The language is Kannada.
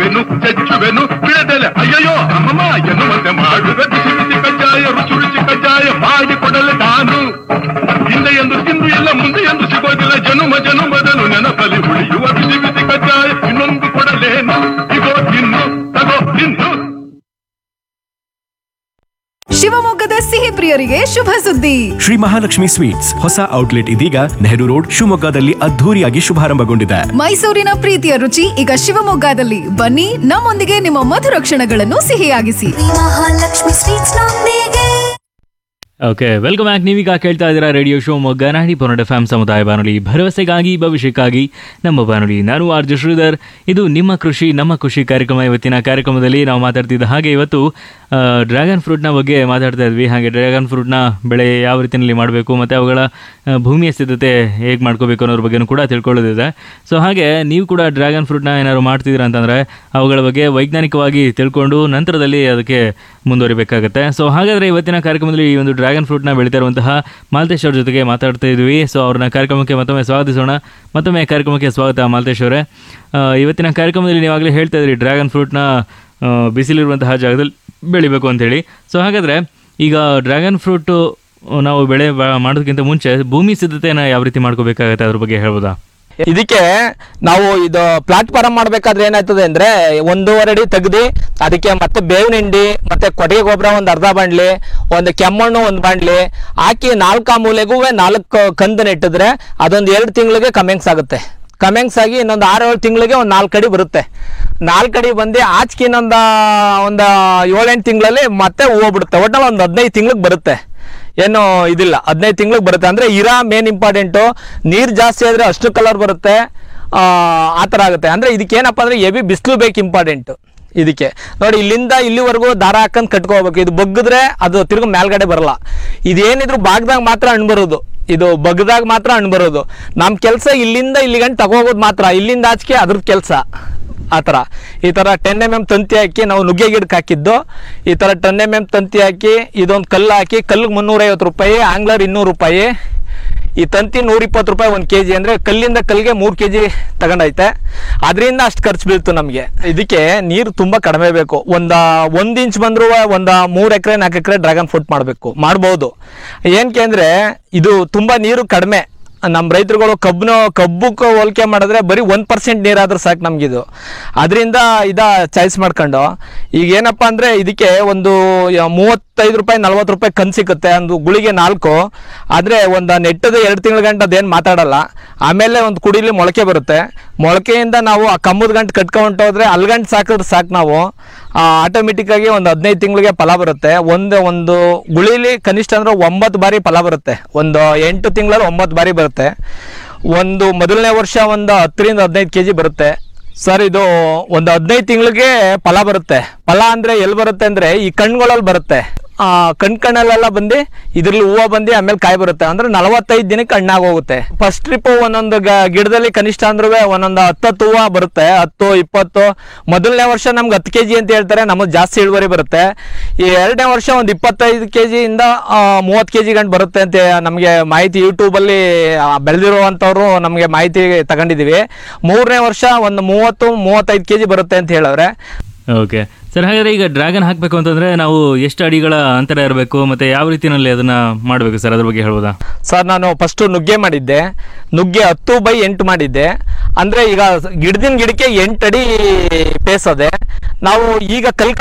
ಜಜ್ಜುವೆನು ಜಜ್ಜುವೆನು ಬಿಡದಲೆ ಅಯ್ಯಯ್ಯೋ ಅಮ್ಮಮ್ಮ ಎನ್ನುವಂತೆ ಮಾಡುವೆ ಬಿಸಿ ಬಿಸಿ ಕಜ್ಜಾಯ ರುಚಿ ರುಚಿ ಕಜ್ಜಾಯ ಮಾಡಿಕೊಡಲೆ ನಾನು ಹಿಂದೆ ಎಂದು ತಿಂದು ಇಲ್ಲ ಮುಂದೆ ಎಂದು ಸಿಗೋದಿಲ್ಲ ಜನುಮ ಜನುಮದನು ನೆನಪಲ್ಲಿ ಉಳಿಯುವ ಬಿಸಿ ಬಿಸಿ ಕಜ್ಜಾಯ ಇನ್ನೊಂದು ಕೊಡಲೇನು ಇಗೋ ತಿನ್ನು ತಗೋ ತಿನ್ನು ಶಿವಮೊಗ್ಗದ ಸಿಹಿ ಪ್ರಿಯರಿಗೆ ಶುಭ ಸುದ್ದಿ ಶ್ರೀ ಮಹಾಲಕ್ಷ್ಮಿ ಸ್ವೀಟ್ಸ್ ಹೊಸ ಔಟ್ಲೆಟ್ ಇದೀಗ ನೆಹರು ರೋಡ್ ಶಿವಮೊಗ್ಗದಲ್ಲಿ ಅದ್ಧೂರಿಯಾಗಿ ಶುಭಾರಂಭಗೊಂಡಿದೆ ಮೈಸೂರಿನ ಪ್ರೀತಿಯ ರುಚಿ ಈಗ ಶಿವಮೊಗ್ಗದಲ್ಲಿ ಬನ್ನಿ ನಮ್ಮೊಂದಿಗೆ ನಿಮ್ಮ ಮಧುರ ಕ್ಷಣಗಳನ್ನು ಸಿಹಿಯಾಗಿಸಿ ಮಹಾಲಕ್ಷ್ಮಿ ಸ್ವೀಟ್ಸ್ ನೊಂದಿಗೆ ಓಕೆ ವೆಲ್ಕಮ್ ಬ್ಯಾಕ್ ನೀವೀಗ ಕೇಳ್ತಾ ಇದ್ದೀರಾ ರೇಡಿಯೋ ಶೋ ಮೊಗ್ಗ ನಾಡಿ ಪೊನ್ನಡ ಫ್ಯಾಮ್ ಸಮುದಾಯ ಬಾನುಲಿ ಭರವಸೆಗಾಗಿ ಭವಿಷ್ಯಕ್ಕಾಗಿ ನಮ್ಮ ಬಾನುಲಿ ನಾನು ಆರ್ ಜೆ ಶ್ರೀಧರ್ ಇದು ನಿಮ್ಮ ಕೃಷಿ ನಮ್ಮ ಖುಷಿ ಕಾರ್ಯಕ್ರಮ ಇವತ್ತಿನ ಕಾರ್ಯಕ್ರಮದಲ್ಲಿ ನಾವು ಮಾತಾಡ್ತಿದ್ದ ಹಾಗೆ ಇವತ್ತು ಡ್ರ್ಯಾಗನ್ ಫ್ರೂಟ್ನ ಬಗ್ಗೆ ಮಾತಾಡ್ತಾ ಇದ್ವಿ ಹಾಗೆ ಡ್ರ್ಯಾಗನ್ ಫ್ರೂಟ್ನ ಬೆಳೆ ಯಾವ ರೀತಿಯಲ್ಲಿ ಮಾಡಬೇಕು ಮತ್ತು ಅವುಗಳ ಆ, ಭೂಮಿಯ ಸಿದ್ಧತೆ ಹೇಗೆ ಮಾಡ್ಕೋಬೇಕು ಅನ್ನೋದ್ರ ಬಗ್ಗೆನೂ ಕೂಡ ತಿಳ್ಕೊಳ್ಳೋದಿದೆ ಸೊ ಹಾಗೆ ನೀವು ಕೂಡ ಡ್ರ್ಯಾಗನ್ ಫ್ರೂಟ್ನ ಏನಾದ್ರು ಮಾಡ್ತಿದ್ದೀರಾ ಅಂತಂದರೆ ಅವುಗಳ ಬಗ್ಗೆ ವೈಜ್ಞಾನಿಕವಾಗಿ ತಿಳ್ಕೊಂಡು ನಂತರದಲ್ಲಿ ಅದಕ್ಕೆ ಮುಂದುವರಿಬೇಕಾಗುತ್ತೆ ಸೊ ಹಾಗಾದರೆ ಇವತ್ತಿನ ಕಾರ್ಯಕ್ರಮದಲ್ಲಿ ಈ ಒಂದು ಡ್ರ್ಯಾಗನ್ ಫ್ರೂಟ್ನ ಬೆಳೀತಾ ಇರುವಂತಹ ಮಾಲ್ತೇಶ್ ಅವ್ರ ಜೊತೆಗೆ ಮಾತಾಡ್ತಾ ಇದ್ವಿ ಸೊ ಅವ್ರನ್ನ ಕಾರ್ಯಕ್ರಮಕ್ಕೆ ಮತ್ತೊಮ್ಮೆ ಸ್ವಾಗತಿಸೋಣ ಮತ್ತೊಮ್ಮೆ ಕಾರ್ಯಕ್ರಮಕ್ಕೆ ಸ್ವಾಗತ ಮಾಲ್ತೇಶ್ ಅವರೇ ಆ, ಇವತ್ತಿನ ಕಾರ್ಯಕ್ರಮದಲ್ಲಿ ನೀವಾಗಲೇ ಹೇಳ್ತಾ ಇದ್ರಿ ಡ್ರ್ಯಾಗನ್ ಫ್ರೂಟ್ನ ಆ, ಬಿಸಿಲಿರುವಂತಹ ಜಾಗದಲ್ಲಿ ಬೆಳಿಬೇಕು ಅಂತೇಳಿ ಸೊ ಹಾಗಾದರೆ ಈಗ ಡ್ರ್ಯಾಗನ್ ಫ್ರೂಟು ನಾವು ಬೆಳೆ ಬ- ಮಾಡೋದಕ್ಕಿಂತ ಮುಂಚೆ ಭೂಮಿ ಸಿದ್ಧತೆಯನ್ನು ಯಾವ ರೀತಿ ಮಾಡ್ಕೋಬೇಕಾಗತ್ತೆ ಅದ್ರ ಬಗ್ಗೆ ಹೇಳ್ಬೋದಾ ಇದಕ್ಕೆ ನಾವು ಇದು ಪ್ಲಾಟ್ಫಾರಂ ಮಾಡ್ಬೇಕಾದ್ರೆ ಏನಾಯ್ತದೆ ಅಂದ್ರೆ ಒಂದೂವರೆ ಅಡಿ ತೆಗ್ದು ಅದಕ್ಕೆ ಮತ್ತೆ ಬೇವಿನ ಹಿಂಡಿ ಮತ್ತೆ ಕೊಟ್ಟಿಗೆ ಗೊಬ್ಬರ ಒಂದು ಅರ್ಧ ಬಾಂಡ್ಲಿ ಒಂದು ಕೆಮ್ಮಣ್ಣು ಒಂದು ಬಾಂಡ್ಲಿ ಹಾಕಿ ನಾಲ್ಕು ಮೂಲೆಗೂ ನಾಲ್ಕು ಕಂದು ನೆಟ್ಟಿದ್ರೆ ಅದೊಂದು ಎರಡು ತಿಂಗಳಿಗೆ ಕಮೆಂಗ್ಸ್ ಆಗುತ್ತೆ ಕಮೆಂಗ್ಸ್ ಆಗಿ ಇನ್ನೊಂದು ಆರು ಏಳು ತಿಂಗಳಿಗೆ ಒಂದು ನಾಲ್ಕು ಅಡಿ ಬರುತ್ತೆ ನಾಲ್ಕು ಅಡಿ ಬಂದು ಆಚೆಗೆ ಇನ್ನೊಂದು ಒಂದು ಏಳೆಂಟು ತಿಂಗಳಲ್ಲಿ ಮತ್ತೆ ಹೂವು ಬಿಡುತ್ತೆ ಒಟ್ಟಲ್ಲಿ ಒಂದು ಹದಿನೈದು ತಿಂಗಳಿಗೆ ಬರುತ್ತೆ ಏನು ಇದಿಲ್ಲ ಹದಿನೈದು ತಿಂಗಳಿಗೆ ಬರುತ್ತೆ ಅಂದರೆ ಇರಾ ಮೇನ್ ಇಂಪಾರ್ಟೆಂಟು ನೀರು ಜಾಸ್ತಿ ಆದರೆ ಅಷ್ಟು ಕಲರ್ ಬರುತ್ತೆ ಆ ಆ ಥರ ಆಗುತ್ತೆ ಅಂದರೆ ಇದಕ್ಕೆ ಏನಪ್ಪ ಅಂದರೆ ಎವಿ ಬಿಸಿಲು ಬೇಕು ಇಂಪಾರ್ಟೆಂಟು ಇದಕ್ಕೆ ನೋಡಿ ಇಲ್ಲಿಂದ ಇಲ್ಲಿವರೆಗೂ ದಾರ ಹಾಕೊಂಡು ಕಟ್ಕೋಬೇಕು ಇದು ಬಗ್ಗಿದ್ರೆ ಅದು ತಿರ್ಗಿ ಮೇಲ್ಗಡೆ ಬರಲ್ಲ ಇದೇನಿದ್ರು ಬಾಗ್ದಾಗ ಮಾತ್ರ ಹಣ್ಣು ಬರೋದು ಇದು ಬಗ್ಗದಾಗ ಮಾತ್ರ ಹಣ್ಣು ಬರೋದು ನಮ್ಮ ಕೆಲಸ ಇಲ್ಲಿಂದ ಇಲ್ಲಿಗಂಟು ತಗೋಗೋದು ಮಾತ್ರ ಇಲ್ಲಿಂದ ಆಚೆಗೆ ಅದ್ರದ್ದು ಕೆಲಸ ಆ ಥರ ಈ ಥರ ಟೆನ್ ಎಮ್ ಎಮ್ ತಂತಿ ಹಾಕಿ ನಾವು ನುಗ್ಗೆ ಗಿಡಕ್ಕೆ ಹಾಕಿದ್ದು ಈ ಥರ ಟೆನ್ ಎಮ್ ಎಮ್ ತಂತಿ ಹಾಕಿ ಇದೊಂದು ಕಲ್ಲು ಹಾಕಿ ಕಲ್ಲಿಗೆ ಮುನ್ನೂರೈವತ್ತು ರೂಪಾಯಿ ಆಂಗ್ಲರ್ ಇನ್ನೂರು ರೂಪಾಯಿ ಈ ತಂತಿ ನೂರಿಪ್ಪತ್ತು ರೂಪಾಯಿ ಒಂದು ಕೆ ಜಿ ಅಂದರೆ ಕಲ್ಲಿಂದ ಕಲ್ಲಿಗೆ ಮೂರು ಕೆ ಜಿ ತಗೊಂಡೈತೆ ಅದರಿಂದ ಅಷ್ಟು ಖರ್ಚು ಬೀಳ್ತು ನಮಗೆ ಇದಕ್ಕೆ ನೀರು ತುಂಬ ಕಡಿಮೆ ಬೇಕು ಒಂದು ಒಂದು ಇಂಚ್ ಬಂದರೂ ಒಂದು ಮೂರು ಎಕರೆ ನಾಲ್ಕು ಎಕರೆ ಡ್ರ್ಯಾಗನ್ ಫ್ರೂಟ್ ಮಾಡಬೇಕು ಮಾಡ್ಬೋದು ಏನಕ್ಕೆ ಅಂದರೆ ಇದು ತುಂಬ ನೀರು ಕಡಿಮೆ ನಮ್ಮ ರೈತರುಗಳು ಕಬ್ಬನ ಕಬ್ಬಕ್ಕೆ ಹೋಲಿಕೆ ಮಾಡಿದ್ರೆ ಬರೀ ಒಂದು ಪರ್ಸೆಂಟ್ ನೀರಾದ್ರೆ ಸಾಕು ನಮಗಿದು ಅದರಿಂದ ಇದ ಚಾಯ್ಸ್ ಮಾಡ್ಕೊಂಡು ಈಗ ಏನಪ್ಪ ಅಂದರೆ ಇದಕ್ಕೆ ಒಂದು ಯ- ಮೂವತ್ತೈದು ರೂಪಾಯಿ ನಲ್ವತ್ತು ರೂಪಾಯಿ ಕನ್ ಸಿಕ್ಕುತ್ತೆ ಒಂದು ಗುಳಿಗೆ ನಾಲ್ಕು ಆದರೆ ಒಂದು ನೆಟ್ಟದ ಎರಡು ತಿಂಗಳ ಗಂಟೆ ಅದೇನು ಮಾತಾಡಲ್ಲ ಆಮೇಲೆ ಒಂದು ಕುಡಿಲಿ ಮೊಳಕೆ ಬರುತ್ತೆ ಮೊಳಕೆಯಿಂದ ನಾವು ಆ ಕಂಬದ ಗಂಟು ಕಟ್ಕೊಂಡು ಹೋದ್ರೆ ಅಲ್ಗಂಟು ಸಾಕಿದ್ರೆ ಸಾಕು ನಾವು ಆಟೋಮೆಟಿಕ್ಕಾಗಿ ಒಂದು ಹದಿನೈದು ತಿಂಗಳಿಗೆ ಫಲ ಬರುತ್ತೆ ಒಂದು ಒಂದು ಗುಳಿಲಿ ಕನಿಷ್ಠ ಅಂದ್ರೆ ಒಂಬತ್ತು ಬಾರಿ ಫಲ ಬರುತ್ತೆ ಒಂದು ಎಂಟು ತಿಂಗಳಲ್ಲಿ ಒಂಬತ್ತು ಬಾರಿ ಬರುತ್ತೆ ಒಂದು ಮೊದಲನೇ ವರ್ಷ ಒಂದು ಹತ್ತರಿಂದ ಹದಿನೈದು ಕೆ ಜಿ ಬರುತ್ತೆ ಸರ್ ಇದು ಒಂದು ಹದಿನೈದು ತಿಂಗಳಿಗೆ ಫಲ ಬರುತ್ತೆ ಫಲ ಅಂದರೆ ಎಲ್ಲಿ ಬರುತ್ತೆ ಅಂದರೆ ಈ ಕಣ್ಗಳಲ್ಲಿ ಬರುತ್ತೆ ಆ, ಕಣ್ ಕಣ್ಣಲ್ಲೆಲ್ಲ ಬಂದು ಇದ್ರಲ್ಲಿ ಹೂವು ಬಂದು ಆಮೇಲೆ ಕಾಯಿ ಬರುತ್ತೆ ಅಂದ್ರೆ ನಲವತ್ತೈದು ದಿನಕ್ಕೆ ಹಣ್ಣಾಗಿ ಹೋಗುತ್ತೆ ಫಸ್ಟ್ ಟ್ರಿಪ್ ಒಂದೊಂದು ಗ- ಗಿಡದಲ್ಲಿ ಕನಿಷ್ಠ ಅಂದ್ರೂ ಒಂದೊಂದು ಹತ್ತತ್ತು ಹೂವು ಬರುತ್ತೆ ಹತ್ತು ಇಪ್ಪತ್ತು ಮೊದಲನೇ ವರ್ಷ ನಮ್ಗೆ ಹತ್ತು ಕೆ ಜಿ ಅಂತ ಹೇಳ್ತಾರೆ ನಮಗೆ ಜಾಸ್ತಿ ಇಳುವರಿ ಬರುತ್ತೆ ಈ ಎರಡನೇ ವರ್ಷ ಒಂದು ಇಪ್ಪತ್ತೈದು ಕೆ ಜಿಯಿಂದ ಮೂವತ್ತು ಕೆ ಜಿ ಗಂಟು ಬರುತ್ತೆ ಅಂತ ನಮಗೆ ಮಾಹಿತಿ ಯೂಟ್ಯೂಬಲ್ಲಿ ಬೆಳೆದಿರುವಂಥವ್ರು ನಮಗೆ ಮಾಹಿತಿ ತಗೊಂಡಿದ್ದೀವಿ ಮೂರನೇ ವರ್ಷ ಒಂದು ಮೂವತ್ತು ಮೂವತ್ತೈದು ಕೆ ಜಿ ಬರುತ್ತೆ ಅಂತ ಹೇಳವ್ರೆ ಓಕೆ ಸರ್ ಹಾಗಾದರೆ ಈಗ ಡ್ರ್ಯಾಗನ್ ಹಾಕಬೇಕು ಅಂತಂದರೆ ನಾವು ಎಷ್ಟು ಅಡಿಗಳ ಅಂತರ ಇರಬೇಕು ಮತ್ತು ಯಾವ ರೀತಿಯಲ್ಲಿ ಅದನ್ನು ಮಾಡಬೇಕು ಸರ್ ಅದ್ರ ಬಗ್ಗೆ ಹೇಳ್ಬೋದಾ ಸರ್ ನಾನು ಫಸ್ಟು ನುಗ್ಗೆ ಮಾಡಿದ್ದೆ ನುಗ್ಗೆ ಹತ್ತು ಬೈ ಎಂಟು ಮಾಡಿದ್ದೆ ಅಂದರೆ ಈಗ ಗಿಡದಿನ ಗಿಡಕ್ಕೆ ಎಂಟು ಅಡಿ ಪೇಸದೆ ನಾವು ಈಗ ಕಲ್